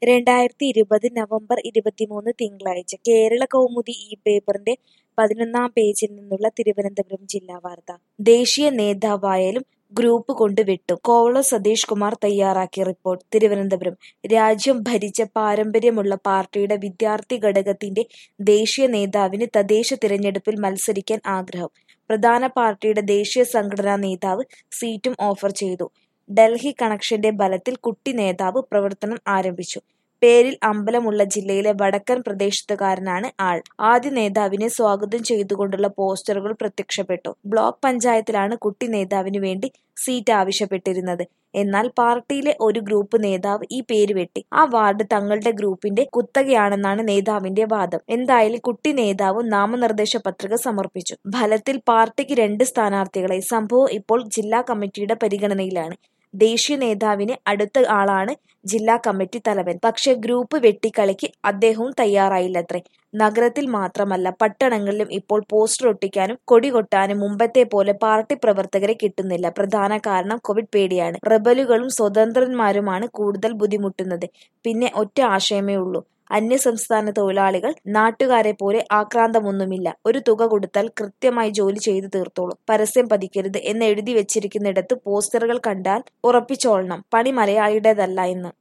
രണ്ടായിരത്തി ഇരുപത് നവംബർ ഇരുപത്തിമൂന്ന് തിങ്കളാഴ്ച കേരള കൗമുദി ഈ പേപ്പറിന്റെ പതിനൊന്നാം പേജിൽ നിന്നുള്ള തിരുവനന്തപുരം ജില്ലാ വാർത്ത ദേശീയ നേതാവായാലും ഗ്രൂപ്പ് കൊണ്ട് വെട്ടും കോവളം സതീഷ് കുമാർ തയ്യാറാക്കിയ റിപ്പോർട്ട് തിരുവനന്തപുരം രാജ്യം ഭരിച്ച പാരമ്പര്യമുള്ള പാർട്ടിയുടെ വിദ്യാർത്ഥി ഘടകത്തിന്റെ ദേശീയ നേതാവിന് തദ്ദേശ തിരഞ്ഞെടുപ്പിൽ മത്സരിക്കാൻ ആഗ്രഹം പ്രധാന പാർട്ടിയുടെ ദേശീയ സംഘടനാ നേതാവ് സീറ്റും ഓഫർ ചെയ്തു ഡൽഹി കണക്ഷന്റെ ബലത്തിൽ കുട്ടി നേതാവ് പ്രവർത്തനം ആരംഭിച്ചു പേരിൽ അമ്പലമുള്ള ജില്ലയിലെ വടക്കൻ പ്രദേശത്തുകാരനാണ് ആൾ ആദ്യ നേതാവിനെ സ്വാഗതം ചെയ്തുകൊണ്ടുള്ള പോസ്റ്ററുകൾ പ്രത്യക്ഷപ്പെട്ടു ബ്ലോക്ക് പഞ്ചായത്തിലാണ് കുട്ടി നേതാവിന് വേണ്ടി സീറ്റ് ആവശ്യപ്പെട്ടിരുന്നത് എന്നാൽ പാർട്ടിയിലെ ഒരു ഗ്രൂപ്പ് നേതാവ് ഈ പേര് വെട്ടി ആ വാർഡ് തങ്ങളുടെ ഗ്രൂപ്പിന്റെ കുത്തകയാണെന്നാണ് നേതാവിന്റെ വാദം എന്തായാലും കുട്ടി നേതാവ് നാമനിർദ്ദേശ പത്രിക സമർപ്പിച്ചു ഫലത്തിൽ പാർട്ടിക്ക് രണ്ട് സ്ഥാനാർത്ഥികളെ സംഭവം ഇപ്പോൾ ജില്ലാ കമ്മിറ്റിയുടെ പരിഗണനയിലാണ് ദേശീയ നേതാവിന് അടുത്ത ആളാണ് ജില്ലാ കമ്മിറ്റി തലവൻ പക്ഷെ ഗ്രൂപ്പ് വെട്ടിക്കളിക്ക് അദ്ദേഹവും തയ്യാറായില്ലത്രേ നഗരത്തിൽ മാത്രമല്ല പട്ടണങ്ങളിലും ഇപ്പോൾ പോസ്റ്റർ ഒട്ടിക്കാനും കൊടി കൊട്ടാനും മുമ്പത്തെ പോലെ പാർട്ടി പ്രവർത്തകരെ കിട്ടുന്നില്ല പ്രധാന കാരണം കോവിഡ് പേടിയാണ് റബലുകളും സ്വതന്ത്രന്മാരുമാണ് കൂടുതൽ ബുദ്ധിമുട്ടുന്നത് പിന്നെ ഒറ്റ ആശയമേ ഉള്ളൂ അന്യസംസ്ഥാന തൊഴിലാളികൾ നാട്ടുകാരെ പോലെ ആക്രാന്തമൊന്നുമില്ല ഒരു തുക കൊടുത്താൽ കൃത്യമായി ജോലി ചെയ്തു തീർത്തോളും പരസ്യം പതിക്കരുത് എന്ന് എഴുതി വെച്ചിരിക്കുന്നിടത്ത് പോസ്റ്ററുകൾ കണ്ടാൽ ഉറപ്പിച്ചോളണം പണി മലയാളിയുടേതല്ല എന്ന്